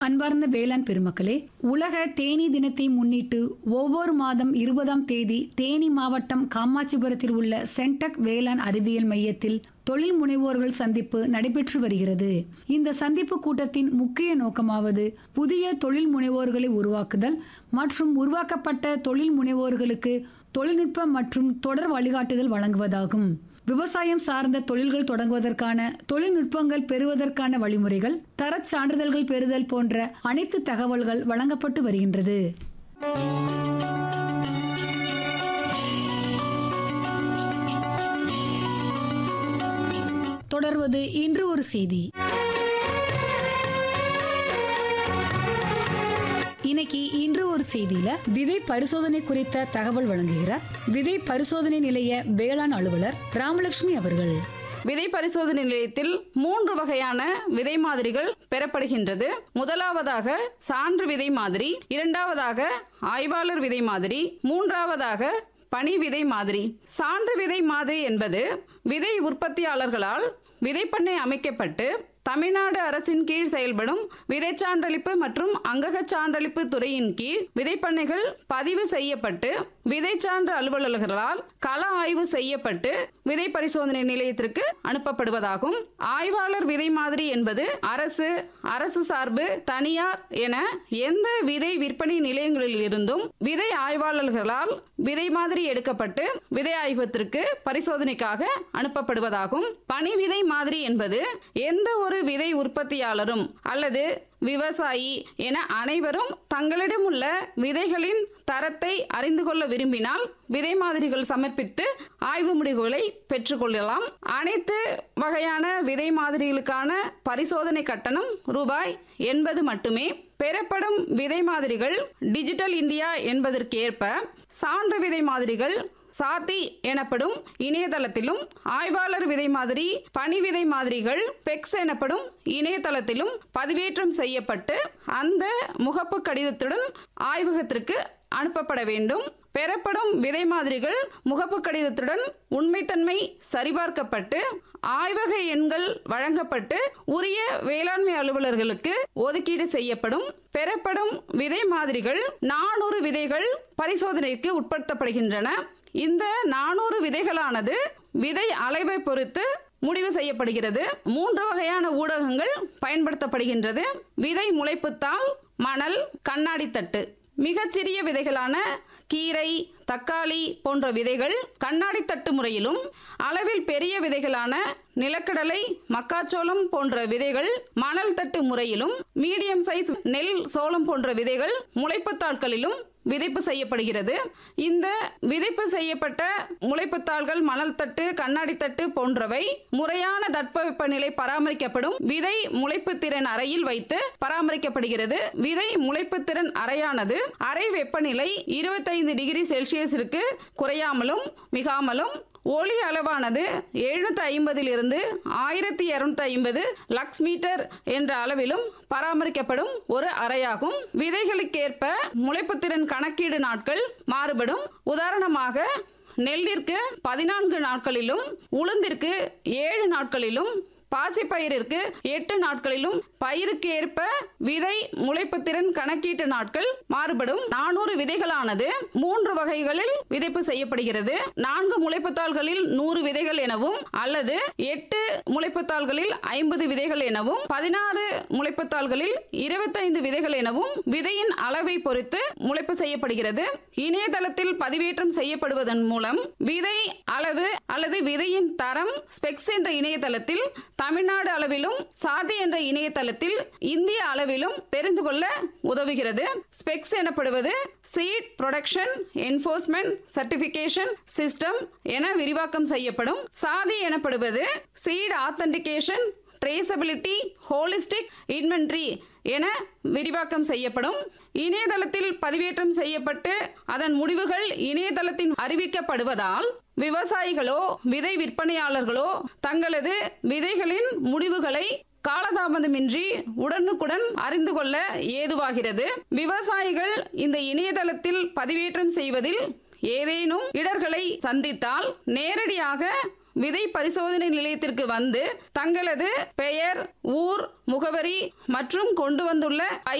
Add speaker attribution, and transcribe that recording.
Speaker 1: அன்பார்ந்த வேளாண் பெருமக்களே உலக தேனீ தினத்தை முன்னிட்டு ஒவ்வொரு மாதம் இருபதாம் தேதி தேனி மாவட்டம் காமாட்சிபுரத்தில் உள்ள சென்டக் வேளாண் அறிவியல் மையத்தில் தொழில் முனைவோர்கள் சந்திப்பு நடைபெற்று வருகிறது இந்த சந்திப்பு கூட்டத்தின் முக்கிய நோக்கமாவது புதிய தொழில் முனைவோர்களை உருவாக்குதல் மற்றும் உருவாக்கப்பட்ட தொழில் முனைவோர்களுக்கு தொழில்நுட்ப மற்றும் தொடர் வழிகாட்டுதல் வழங்குவதாகும் விவசாயம் சார்ந்த தொழில்கள் தொடங்குவதற்கான தொழில்நுட்பங்கள் பெறுவதற்கான வழிமுறைகள் தரச் சான்றிதழ்கள் பெறுதல் போன்ற அனைத்து தகவல்கள் வழங்கப்பட்டு வருகின்றது தொடர்வது இன்று ஒரு செய்தி இன்னைக்கு இன்று ஒரு செய்தியில விதை பரிசோதனை குறித்த தகவல் வழங்குகிறார் விதை பரிசோதனை நிலைய வேளாண் அலுவலர் ராமலட்சுமி அவர்கள்
Speaker 2: விதை பரிசோதனை நிலையத்தில் மூன்று வகையான விதை மாதிரிகள் பெறப்படுகின்றது முதலாவதாக சான்று விதை மாதிரி இரண்டாவதாக ஆய்வாளர் விதை மாதிரி மூன்றாவதாக பனி விதை மாதிரி சான்று விதை மாதிரி என்பது விதை உற்பத்தியாளர்களால் விதைப்பண்ணை அமைக்கப்பட்டு தமிழ்நாடு அரசின் கீழ் செயல்படும் விதை சான்றளிப்பு மற்றும் அங்கக சான்றளிப்பு துறையின் கீழ் விதைப்பண்ணைகள் பதிவு செய்யப்பட்டு விதை சான்று அலுவலர்களால் கள ஆய்வு செய்யப்பட்டு விதை பரிசோதனை நிலையத்திற்கு அனுப்பப்படுவதாகும் ஆய்வாளர் விதை மாதிரி என்பது அரசு அரசு சார்பு தனியார் என எந்த விதை விற்பனை நிலையங்களில் இருந்தும் விதை ஆய்வாளர்களால் விதை மாதிரி எடுக்கப்பட்டு விதை ஆய்வத்திற்கு பரிசோதனைக்காக அனுப்பப்படுவதாகும் பனி விதை மாதிரி என்பது எந்த ஒரு விதை உற்பத்தியாளரும் அல்லது விவசாயி என அனைவரும் தங்களிடம் உள்ள விதைகளின் தரத்தை அறிந்து கொள்ள விரும்பினால் விதை மாதிரிகள் சமர்ப்பித்து ஆய்வு முடிவுகளை பெற்றுக்கொள்ளலாம் அனைத்து வகையான விதை மாதிரிகளுக்கான பரிசோதனை கட்டணம் ரூபாய் எண்பது மட்டுமே பெறப்படும் விதை மாதிரிகள் டிஜிட்டல் இந்தியா என்பதற்கேற்ப சான்று விதை மாதிரிகள் சாத்தி எனப்படும் இணையதளத்திலும் ஆய்வாளர் விதை மாதிரி பனி விதை மாதிரிகள் பெக்ஸ் எனப்படும் இணையதளத்திலும் பதிவேற்றம் செய்யப்பட்டு அந்த முகப்பு கடிதத்துடன் ஆய்வகத்திற்கு அனுப்பப்பட வேண்டும் பெறப்படும் விதை மாதிரிகள் முகப்பு கடிதத்துடன் உண்மைத்தன்மை சரிபார்க்கப்பட்டு ஆய்வக எண்கள் வழங்கப்பட்டு உரிய வேளாண்மை அலுவலர்களுக்கு ஒதுக்கீடு செய்யப்படும் பெறப்படும் விதை மாதிரிகள் நானூறு விதைகள் பரிசோதனைக்கு உட்படுத்தப்படுகின்றன இந்த நானூறு விதைகளானது விதை அளவை பொறுத்து முடிவு செய்யப்படுகிறது மூன்று வகையான ஊடகங்கள் பயன்படுத்தப்படுகின்றது விதை முளைப்புத்தாள் மணல் கண்ணாடி தட்டு மிகச்சிறிய விதைகளான கீரை தக்காளி போன்ற விதைகள் கண்ணாடி தட்டு முறையிலும் அளவில் பெரிய விதைகளான நிலக்கடலை மக்காச்சோளம் போன்ற விதைகள் மணல் தட்டு முறையிலும் மீடியம் சைஸ் நெல் சோளம் போன்ற விதைகள் முளைப்புத்தாட்களிலும் விதைப்பு செய்யப்படுகிறது இந்த விதைப்பு செய்யப்பட்ட முளைப்புத்தாள்கள் மணல் தட்டு கண்ணாடி தட்டு போன்றவை முறையான தட்பவெப்பநிலை பராமரிக்கப்படும் விதை முளைப்பு திறன் அறையில் வைத்து பராமரிக்கப்படுகிறது விதை முளைப்பு திறன் அறையானது அறை வெப்பநிலை இருபத்தைந்து டிகிரி செல்சியஸிற்கு குறையாமலும் மிகாமலும் ஒளி அளவானது எழுநூத்தி ஐம்பதிலிருந்து ஆயிரத்தி இருநூத்தி ஐம்பது லக்ஸ் மீட்டர் என்ற அளவிலும் பராமரிக்கப்படும் ஒரு அறையாகும் விதைகளுக்கேற்ப முளைப்புத்திறன் கணக்கீடு நாட்கள் மாறுபடும் உதாரணமாக நெல்லிற்கு பதினான்கு நாட்களிலும் உளுந்திற்கு ஏழு நாட்களிலும் பாசிப்பயிரிற்கு எட்டு நாட்களிலும் பயிருக்கு ஏற்ப விதை முளைப்புத்திறன் கணக்கீட்டு நாட்கள் மாறுபடும் நானூறு விதைகளானது மூன்று வகைகளில் விதைப்பு செய்யப்படுகிறது நான்கு முளைப்புத்தாள்களில் நூறு விதைகள் எனவும் அல்லது எட்டு முளைப்புத்தாள்களில் ஐம்பது விதைகள் எனவும் பதினாறு முளைப்புத்தாள்களில் இருபத்தைந்து விதைகள் எனவும் விதையின் அளவை பொறுத்து முளைப்பு செய்யப்படுகிறது இணையதளத்தில் பதிவேற்றம் செய்யப்படுவதன் மூலம் விதை அளவு அல்லது விதையின் தரம் ஸ்பெக்ஸ் என்ற இணையதளத்தில் தமிழ்நாடு அளவிலும் சாதி என்ற இணையதளத்தில் இந்திய அளவிலும் தெரிந்து கொள்ள உதவுகிறது ஸ்பெக்ஸ் எனப்படுவது seed production enforcement certification system என விரிவாக்கம் செய்யப்படும் சாதி எனப்படுவது seed authentication traceability holistic inventory என விரிவாக்கம் செய்யப்படும் இணையதளத்தில் பதிவேற்றம் செய்யப்பட்டு அதன் முடிவுகள் இணையதளத்தின் அறிவிக்கப்படுவதால் விவசாயிகளோ விதை விற்பனையாளர்களோ தங்களது விதைகளின் முடிவுகளை காலதாமதமின்றி உடனுக்குடன் அறிந்து கொள்ள ஏதுவாகிறது விவசாயிகள் இந்த இணையதளத்தில் பதிவேற்றம் செய்வதில் ஏதேனும் இடர்களை சந்தித்தால் நேரடியாக விதை பரிசோதனை நிலையத்திற்கு வந்து தங்களது பெயர் ஊர் முகவரி மற்றும் கொண்டு வந்துள்ள